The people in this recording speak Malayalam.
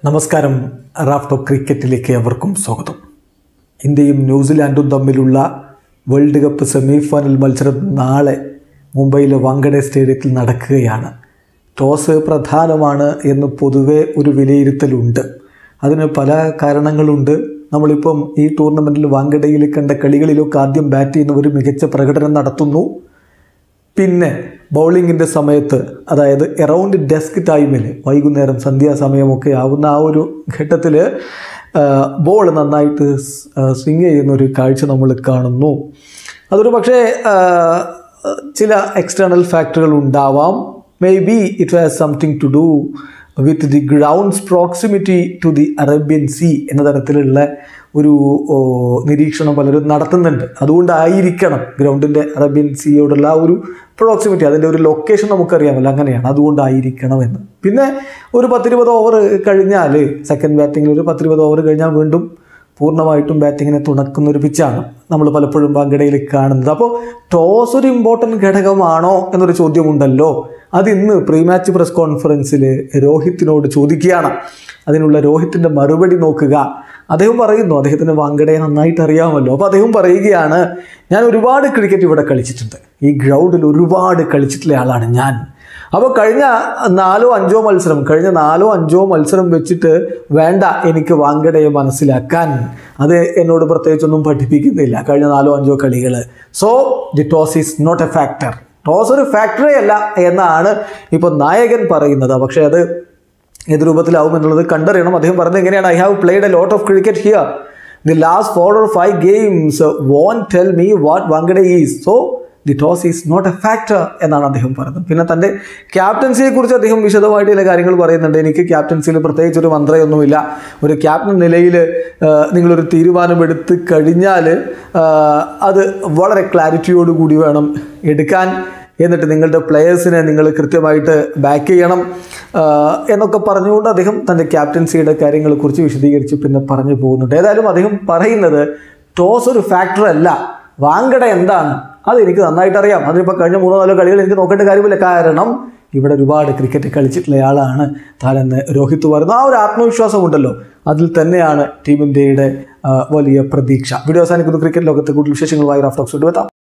നമസ്കാരം റാഫ്റ്റോ ക്രിക്കറ്റിലേക്ക് അവർക്കും സ്വാഗതം ഇന്ത്യയും ന്യൂസിലാൻഡും തമ്മിലുള്ള വേൾഡ് കപ്പ് സെമി ഫൈനൽ മത്സരം നാളെ മുംബൈയിലെ വാങ്കഡെ സ്റ്റേഡിയത്തിൽ നടക്കുകയാണ് ടോസ് പ്രധാനമാണ് എന്ന് പൊതുവെ ഒരു വിലയിരുത്തലുണ്ട് അതിന് പല കാരണങ്ങളുണ്ട് നമ്മളിപ്പം ഈ ടൂർണമെൻറ്റിൽ വാങ്കഡയിൽ കണ്ട കളികളിലൊക്കെ ആദ്യം ബാറ്റ് ചെയ്യുന്നവർ മികച്ച പ്രകടനം നടത്തുന്നു പിന്നെ ബൗളിങ്ങിൻ്റെ സമയത്ത് അതായത് എറൗണ്ട് ഡെസ്ക് ടൈമിൽ വൈകുന്നേരം സന്ധ്യാസമയമൊക്കെ ആവുന്ന ആ ഒരു ഘട്ടത്തിൽ ബോൾ നന്നായിട്ട് സ്വിങ് ചെയ്യുന്ന ഒരു കാഴ്ച നമ്മൾ കാണുന്നു അതൊരു പക്ഷേ ആ, ചില എക്സ്റ്റേണൽ ഫാക്ടറുകൾ ഉണ്ടാവാം may be it has something to do with the grounds proximity to the Arabian sea എന്ന തരത്തിലുള്ള ഒരു ഓ, നിരീക്ഷണം പലരും നടത്തുന്നുണ്ട് അതുകൊണ്ടായിരിക്കണം ഗ്രൗണ്ടിൻ്റെ അറേബ്യൻ സീയോടുള്ള ആ ഒരു പ്രോക്സിമിറ്റി അതിൻ്റെ ഒരു ലൊക്കേഷൻ നമുക്കറിയാമല്ലോ അങ്ങനെയാണ് അതുകൊണ്ടായിരിക്കണം എന്ന് പിന്നെ ഒരു പത്തിരുപത് ഓവർ കഴിഞ്ഞാൽ സെക്കൻഡ് ബാറ്റിങ്ങിൽ ഒരു പത്തിരുപത് ഓവർ കഴിഞ്ഞാൽ വീണ്ടും പൂർണ്ണമായിട്ടും ബാറ്റിങ്ങിനെ തുണക്കുന്ന ഒരു പിച്ചാണ് നമ്മൾ പലപ്പോഴും വാങ്കഡയിൽ കാണുന്നത് അപ്പോൾ ടോസ് ഒരു ഇമ്പോർട്ടൻറ്റ് ഘടകമാണോ എന്നൊരു ചോദ്യമുണ്ടല്ലോ അത് ഇന്ന് പ്രീ മാച്ച് പ്രസ് കോൺഫറൻസിൽ രോഹിത്തിനോട് ചോദിക്കുകയാണ് അതിനുള്ള രോഹിത്തിൻ്റെ മറുപടി നോക്കുക അദ്ദേഹം പറയുന്നു അദ്ദേഹത്തിന് വാങ്കഡയെ നന്നായിട്ട് അറിയാമല്ലോ അപ്പോൾ അദ്ദേഹം പറയുകയാണ് ഞാൻ ഒരുപാട് ക്രിക്കറ്റ് ഇവിടെ കളിച്ചിട്ടുണ്ട് ഈ ഗ്രൗണ്ടിൽ ഒരുപാട് കളിച്ചിട്ടുള്ള ആളാണ് ഞാൻ അപ്പോൾ കഴിഞ്ഞ നാലോ അഞ്ചോ മത്സരം കഴിഞ്ഞ നാലോ അഞ്ചോ മത്സരം വെച്ചിട്ട് വേണ്ട എനിക്ക് വാങ്കഡയെ മനസ്സിലാക്കാൻ അത് എന്നോട് പ്രത്യേകിച്ചൊന്നും പഠിപ്പിക്കുന്നില്ല കഴിഞ്ഞ നാലോ അഞ്ചോ കളികൾ so the toss is not a factor toss ഒരു ഫാക്ടറേ അല്ല എന്നാണ് ഇപ്പോൾ നായകൻ പറയുന്നത് പക്ഷേ അത് ഏത് രൂപത്തിലാവും എന്നുള്ളത് കണ്ടറിയണം അദ്ദേഹം പറഞ്ഞത് എങ്ങനെയാണ് I have played a lot of cricket here the last four or five games won't tell me what Wankhede is so the toss is not a factor എന്നാണ് അദ്ദേഹം പറയുന്നത് പിന്നെ തൻ്റെ ക്യാപ്റ്റൻസിയെ കുറിച്ച് അദ്ദേഹം വിശദമായിട്ട് ചില കാര്യങ്ങൾ പറയുന്നുണ്ട് എനിക്ക് ക്യാപ്റ്റൻസിയിൽ പ്രത്യേകിച്ച് ഒരു മന്ത്രയൊന്നുമില്ല ഒരു ക്യാപ്റ്റൻ നിലയിൽ നിങ്ങളൊരു തീരുമാനമെടുത്ത് കഴിഞ്ഞാൽ ആ, അത് വളരെ ക്ലാരിറ്റിയോടുകൂടി വേണം എടുക്കാൻ എന്നിട്ട് നിങ്ങളുടെ പ്ലെയേഴ്സിനെ നിങ്ങൾ കൃത്യമായിട്ട് ബാക്ക് ചെയ്യണം ആ, എന്നൊക്കെ പറഞ്ഞുകൊണ്ട് അദ്ദേഹം തൻ്റെ ക്യാപ്റ്റൻസിയുടെ കാര്യങ്ങളെക്കുറിച്ച് വിശദീകരിച്ച് പിന്നെ പറഞ്ഞു പോകുന്നുണ്ട് ഏതായാലും അദ്ദേഹം പറയുന്നത് ടോസ് ഒരു ഫാക്ടർ അല്ല വാങ്കട എന്താണ് അത് എനിക്ക് നന്നായിട്ട് അറിയാം അതിനിപ്പോൾ കഴിഞ്ഞ മൂന്നോ നാലോ കളികൾ എനിക്ക് നോക്കേണ്ട കാര്യമില്ല കാരണം ഇവിടെ ഒരുപാട് ക്രിക്കറ്റ് കളിച്ചിട്ടുള്ള ആളാണ് താനെന്ന് രോഹിത് പറയുന്നു ആ ഒരു ആത്മവിശ്വാസം ഉണ്ടല്ലോ അതിൽ തന്നെയാണ് ടീം ഇന്ത്യയുടെ ആ, വലിയ പ്രതീക്ഷ വീഡിയോ അവസാനിക്കുന്ന ക്രിക്കറ്റ് ലോകത്തെ കൂടുതൽ വിശേഷങ്ങളുമായി റാഫ്റ്റോക്സ് എത്താം